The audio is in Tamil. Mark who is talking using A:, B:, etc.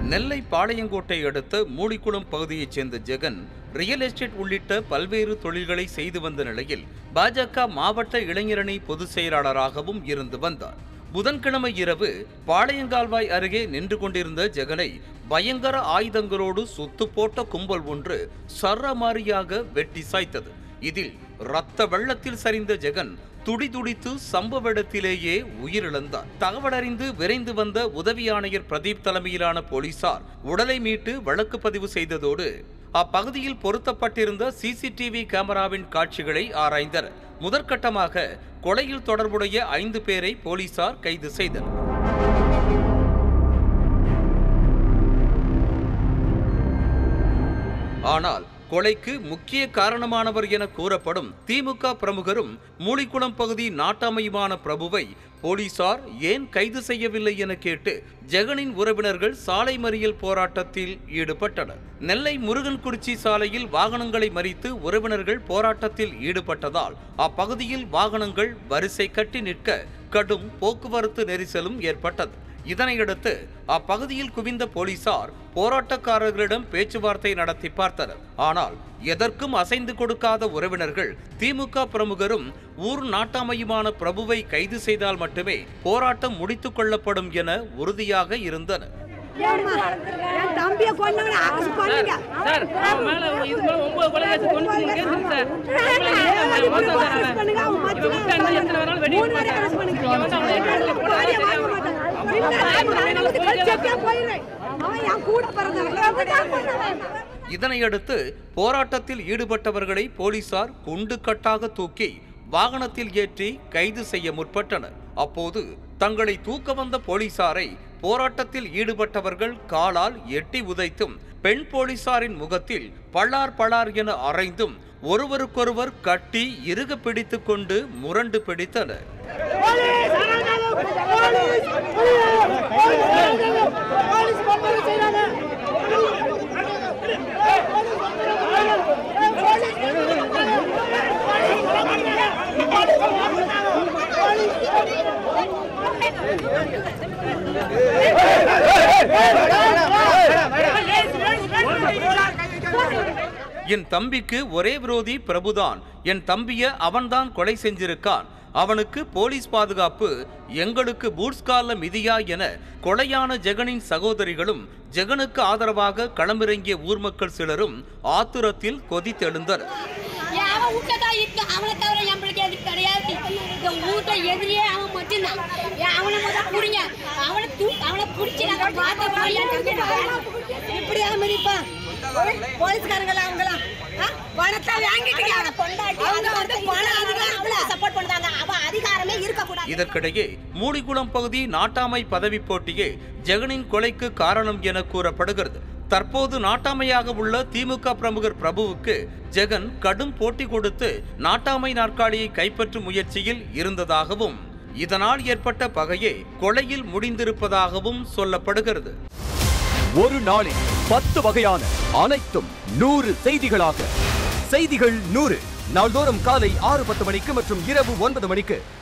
A: நெல்லை பாளையங்கோட்டை அடுத்த மூலிக்குளம் பகுதியைச் சேர்ந்த ஜெகன் ரியல் எஸ்டேட் உள்ளிட்ட பல்வேறு தொழில்களை செய்து வந்த நிலையில் பாஜக மாவட்ட இளைஞரணி பொதுச் செயலாளராகவும் இருந்து வந்தார் புதன்கிழமை இரவு பாளையங்கால்வாய் அருகே நின்று கொண்டிருந்த ஜெகனை பயங்கர ஆயுதங்களோடு சுத்து போட்ட கும்பல் ஒன்று சரமாரியாக வெட்டி சாய்த்தது இதில் ரத்த வெள்ளத்தில் சரிந்த ஜெகன் துடிதுடித்து சம்பவ இடத்திலேயே உயிரிழந்தார் தகவலறிந்து விரைந்து வந்த உதவி ஆணையர் பிரதீப் தலைமையிலான போலீசார் உடலை மீட்டு வழக்கு பதிவு செய்ததோடு அப்பகுதியில் பொருத்தப்பட்டிருந்த சிசிடிவி கேமராவின் காட்சிகளை ஆராய்ந்தனர் முதற்கட்டமாக கொலையில் தொடர்புடைய ஐந்து பேரை போலீசார் கைது செய்தனர் ஆனால் கொலைக்கு முக்கிய காரணமானவர் என கூறப்படும் திமுக பிரமுகரும் மூலிக்குளம் பகுதி நாட்டாமையுமான பிரபுவை போலீசார் ஏன் கைது செய்யவில்லை என கேட்டு ஜெகனின் உறவினர்கள் சாலை மறியல் போராட்டத்தில் ஈடுபட்டனர் நெல்லை முருகன்குறிச்சி சாலையில் வாகனங்களை மறித்து உறவினர்கள் போராட்டத்தில் ஈடுபட்டதால் அப்பகுதியில் வாகனங்கள் வரிசை கட்டி நிற்க கடும் போக்குவரத்து நெரிசலும் ஏற்பட்டது இதனையடுத்து அப்பகுதியில் குவிந்த போலீசார் போராட்டக்காரர்களிடம் பேச்சுவார்த்தை நடத்தி பார்த்தனர் ஆனால் எதற்கும் அசைந்து கொடுக்காத உறவினர்கள் திமுக பிரமுகரும் ஊர் நாட்டாமையுமான பிரபுவை கைது செய்தால் மட்டுமே போராட்டம் முடித்துக் கொள்ளப்படும் என உறுதியாக இருந்தனர்
B: ஏம்மா, என் தம்பியை கொன்னவனை arrest பண்ணுங்க.
C: சார் அவன் மேல இது மேல ஒன்பது கொலை கேஸ் தொண்ணூத்தி மூணு கேஸ் இருக்கு சார்
B: ஏன்
C: அவன்
B: இப்படி
C: மோசம் சார்
B: arrest பண்ணுங்க, அவன்
C: இவன்
B: மச்சினன்
C: விட்டா இன்னும் எத்தனை வேணாலும் வெடி
B: மூணு பேரை arrest பண்ணுங்க.
C: இவன் வந்து அவனை வீட்டுல போட
B: பாடியை வாங்க மாட்டான். பின்னாடி அவனை வந்து கடிச்சே போயிடுறேன். அவன் என் கூட பிறந்தவன். அப்படிதான் பண்ணுவேன்.
A: இதனையடுத்து போராட்டத்தில் ஈடுபட்டவர்களை போலீசார் குண்டு கட்டாக தூக்கி வாகனத்தில் ஏற்றி கைது செய்ய முற்பட்டனர் அப்போது தங்களை தூக்க வந்த போலீசாரை போராட்டத்தில் ஈடுபட்டவர்கள் காலால் எட்டி உதைத்தும் பெண் போலீசாரின் முகத்தில் பளார் பளார் என அரைந்தும் ஒருவருக்கொருவர் கட்டி இறுக பிடித்துக் கொண்டு முரண்டு பிடித்தனர் என் தம்பிக்கு ஒரே விரோதி பிரபுதான் என் தம்பிய அவன்தான் கொலை செஞ்சிருக்கான் அவனுக்கு போலீஸ் பாதுகாப்பு எங்களுக்கு பூட்ஸ் கால்ல மிதியா என கொலையான ஜெகனின் சகோதரிகளும் ஜெகனுக்கு ஆதரவாக களமிறங்கிய ஊர் மக்கள் சிலரும் ஆத்துரத்தில் கொதித்தெழுந்தனர்
D: ஏன் அவன் விட்டதா இருக்கு அவனை தவிர நம்மளுக்கு எது கிடையாது இந்த ஊட்ட எதிரியே அவன் மட்டும்தான் ஏன் அவனை முதல் புடிங்க அவனை தூ அவனை பிடிச்சி நாங்கள் பார்த்த மாதிரியா
B: இப்படி அனுமதிப்பான் போலீஸ்காரங்களா அவங்களாம் ஆ? பணத்தை வாங்கிட்டு அவங்க வந்து பணம்
D: சப்போர்ட் பண்ணுறாங்க அவன் அதிகாரமே இருக்கக்கூடாது
A: இதற்கிடையே மூடிக்குளம் பகுதி நாட்டாமை பதவி போட்டியே ஜெகனின் கொலைக்கு காரணம் என கூறப்படுகிறது தற்போது நாட்டாமையாக உள்ள திமுக பிரமுகர் பிரபுவுக்கு ஜெகன் கடும் போட்டி கொடுத்து நாட்டாமை நாற்காலியை கைப்பற்றும் முயற்சியில் இருந்ததாகவும் இதனால் ஏற்பட்ட பகையே கொலையில் முடிந்திருப்பதாகவும் சொல்லப்படுகிறது
E: ஒரு நாளில் பத்து வகையான அனைத்தும் நூறு செய்திகளாக செய்திகள் நூறு நாள்தோறும் காலை ஆறு பத்து மணிக்கு மற்றும் இரவு ஒன்பது மணிக்கு